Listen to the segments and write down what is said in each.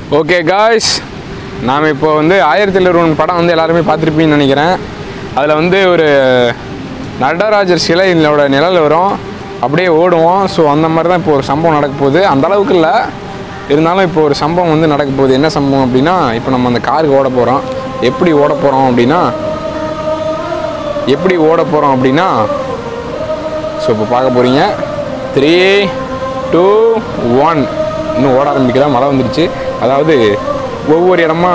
Okay guys நாம் இப்போ வந்து ஆயிரத்தி ஒன்று படம் வந்து எல்லாருமே பார்த்துருப்பீங்கன்னு நினைக்கிறேன் அதில் வந்து ஒரு நடராஜர் சிலையினோட நிழல் வரும் அப்படியே ஓடுவோம் ஸோ அந்த மாதிரி தான் இப்போ ஒரு சம்பவம் நடக்க போகுது அந்த அளவுக்கு இல்லை இருந்தாலும் இப்போ ஒரு சம்பவம் வந்து நடக்க போகுது என்ன சம்பவம் அப்படின்னா இப்போ நம்ம அந்த காருக்கு ஓட போகிறோம் எப்படி ஓட போகிறோம் அப்படின்னா எப்படி ஓட போகிறோம் அப்படின்னா ஸோ இப்போ பார்க்க போகிறீங்க த்ரீ டூ ஒன் இன்னும் ஓட ஆரம்பிக்கல மழை வந்துருச்சு அதாவது ஒவ்வொரு இடமா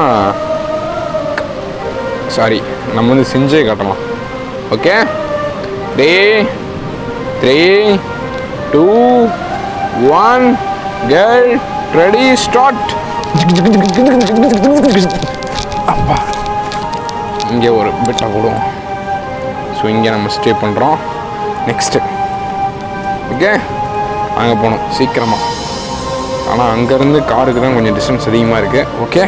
சாரி நம்ம வந்து செஞ்சே காட்டலாம் okay three three two one girl ready start அப்பா இங்கே ஒரு பிட்டை போடுவோம் ஸோ இங்கே நம்ம ஸ்டே பண்ணுறோம் நெக்ஸ்ட்டு ஓகே அங்கே போகணும் சீக்கிரமாக ஆனால் அங்கேருந்து காருக்கு தான் கொஞ்சம் டிஸ்டன்ஸ் அதிகமாக இருக்குது ஓகே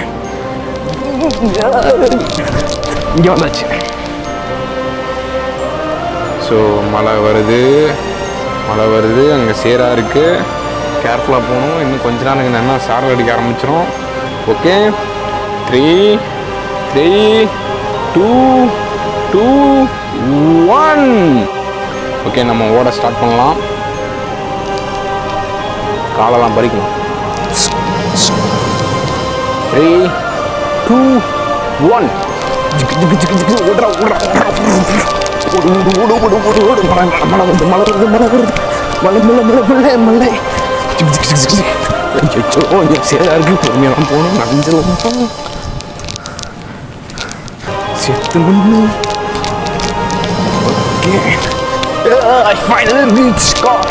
இங்கே வந்தாச்சு ஸோ மழை வருது மழை வருது அங்கே சேராக இருக்குது கேர்ஃபுல்லாக போகணும் இன்னும் கொஞ்ச நாள் என்ன சாரல் அடிக்க ஆரம்பிச்சிடும் okay three three two two one okay நம்ம ஓட ஸ்டார்ட் பண்ணலாம் காலெல்லாம் பறிக்கணும் த்ரீ டூ ஒன் ஓடுறா ஓடுறா ஓடு ஓடு ஓடு ஓடு ஓடு ஓடு மழை மழை வருது மழை வருது மழை வருது மழை மழை மழை மழை மழை ஐயோ இங்கே சேரா இருக்கு பொறுமையெல்லாம் போகணும் நனைஞ்சலாம் போகணும் செத்து மண்ணு okay I finally reached God.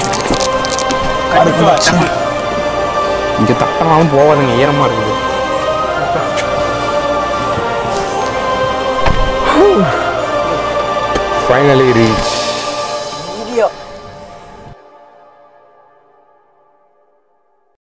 இங்க தட்டலாம் போவாதுங்க ஈரமா இருக்குது ஃபைனலி ரீச்